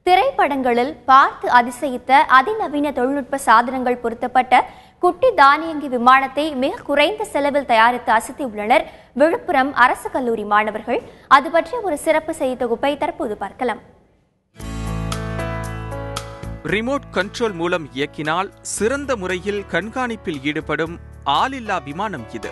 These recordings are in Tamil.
திரைப்படங்களில் பார்த்து அதிசயித்த அதிநவீன தொழில்நுட்ப சாதனங்கள் பொருத்தப்பட்ட குட்டி தானியங்கி விமானத்தை மிக குறைந்த செலவில் தயாரித்து அசத்தியுள்ளனர் விழுப்புரம் அரசு கல்லூரி மாணவர்கள் அது பற்றிய ஒரு சிறப்பு செய்தி தொகுப்பை தற்போது பார்க்கலாம் ரிமோட் கண்ட்ரோல் மூலம் இயக்கினால் சிறந்த முறையில் கண்காணிப்பில் ஈடுபடும் ஆளில்லா விமானம் இது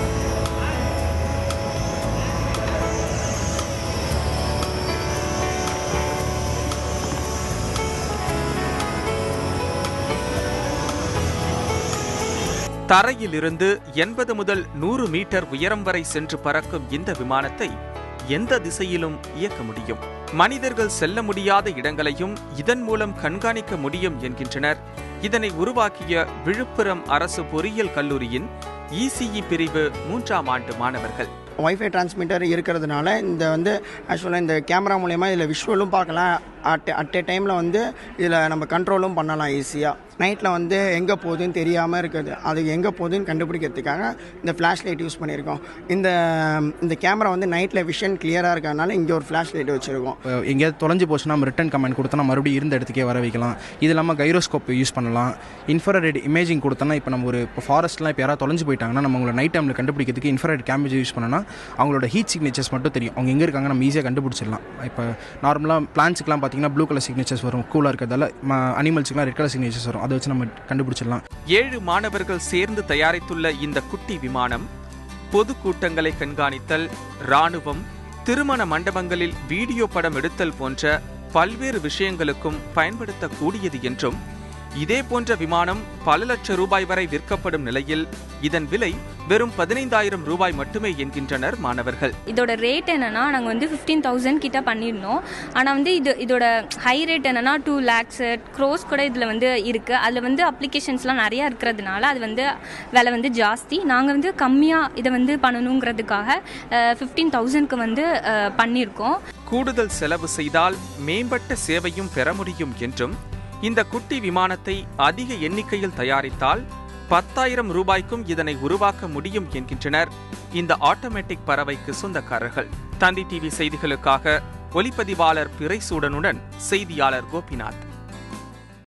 தரையிலிருந்து எண்பது முதல் நூறு மீட்டர் உயரம் வரை சென்று பறக்கும் இந்த விமானத்தை எந்த திசையிலும் இயக்க முடியும் மனிதர்கள் செல்ல முடியாத இடங்களையும் இதன் மூலம் கண்காணிக்க முடியும் என்கின்றனர் இதனை உருவாக்கிய விழுப்புரம் அரசு பொறியியல் கல்லூரியின் இசிஇ பிரிவு மூன்றாம் ஆண்டு மாணவர்கள் ஒய்ஃபை டிரான்ஸ்மிட்டர் இருக்கிறதுனால இந்த வந்து ஆக்சுவலாக இந்த கேமரா மூலயமா இதில் விஷுவலும் பார்க்கலாம் அட் அட் எ டைமில் வந்து இதில் நம்ம கண்ட்ரோலும் பண்ணலாம் ஈஸியாக நைட்டில் வந்து எங்கே போகுதுன்னு தெரியாமல் இருக்குது அது எங்கே போகுதுன்னு கண்டுபிடிக்கிறதுக்காக இந்த ஃப்ளாஷ் லைட் யூஸ் பண்ணியிருக்கோம் இந்த இந்த கேமரா வந்து நைட்டில் விஷன் கிளியராக இருக்கிறதுனால இங்கே ஒரு ஃப்ளாஷ் லைட் வச்சுருக்கோம் இப்போ எங்கேயாவது தொலைஞ்சு போச்சுன்னா நம்ம ரிட்டன் கமெண்ட் கொடுத்தா நம்ம மறுபடியும் இருந்த இடத்துக்கே வர வைக்கலாம் இது இல்லாமல் கைரோஸ்கோப் யூஸ் பண்ணலாம் இன்ஃபராரெட் இமேஜிங் கொடுத்தோன்னா இப்போ நம்ம ஒரு இப்போ ஃபாரஸ்ட்லாம் இப்போ யாராவது தொலைஞ்சு போயிட்டாங்கன்னா நம்ம உங்களை நைட் டைமில் கண்டுபிடிக்கிறதுக்கு இன்ஃபராரெட் கேமரா யூஸ் பண்ணோன்னா அவங்களோட ஹீட் சிக்னேச்சர்ஸ் மட்டும் தெரியும் அவங்க எங்கே இருக்காங்க நம்ம ஈஸியாக கண்டுபிடிச்சிடலாம் இப்போ நார்மலாக பிளான்ஸுக்குலாம் பார்த்தீங்கன்னா ப்ளூ கலர் சிக்னேச்சர்ஸ் வரும் கூலாக இருக்கிறதால அனிமல்ஸுக்குலாம் ரெட் கலர் சிக்னேச்சர்ஸ் வரும் அதை வச்சு நம்ம கண்டுபிடிச்சிடலாம் ஏழு மாணவர்கள் சேர்ந்து தயாரித்துள்ள இந்த குட்டி விமானம் பொது கூட்டங்களை கண்காணித்தல் ராணுவம் திருமண மண்டபங்களில் வீடியோ படம் எடுத்தல் போன்ற பல்வேறு விஷயங்களுக்கும் பயன்படுத்தக்கூடியது என்றும் இதே போன்ற விமானம் பல லட்சம் ரூபாய் வரை விற்கப்படும் நிலையில் இதன் விலை வெறும் பதினைந்தாயிரம் ரூபாய் மட்டுமே என்கின்றனர் மாணவர்கள் இதோட ரேட் என்னன்னா நாங்கள் வந்து ஃபிஃப்டீன் தௌசண்ட் கிட்ட பண்ணியிருந்தோம் ஆனால் வந்து இது இதோட ஹை ரேட் என்னன்னா டூ லேக்ஸ் க்ரோஸ் கூட இதில் வந்து இருக்குது அதில் வந்து அப்ளிகேஷன்ஸ்லாம் நிறையா இருக்கிறதுனால அது வந்து விலை வந்து ஜாஸ்தி நாங்கள் வந்து கம்மியாக இதை வந்து பண்ணணுங்கிறதுக்காக ஃபிஃப்டீன் தௌசண்ட்க்கு வந்து அஹ், பண்ணியிருக்கோம் கூடுதல் செலவு செய்தால் மேம்பட்ட சேவையும் பெற முடியும் என்றும் இந்த குட்டி விமானத்தை அதிக எண்ணிக்கையில் தயாரித்தால் பத்தாயிரம் ரூபாய்க்கும் இதனை உருவாக்க முடியும் என்கின்றனர் இந்த ஆட்டோமேட்டிக் பறவைக்கு சொந்தக்காரர்கள் தந்தி டிவி செய்திகளுக்காக ஒலிப்பதிவாளர் பிறைசூடனுடன் செய்தியாளர் கோபிநாத்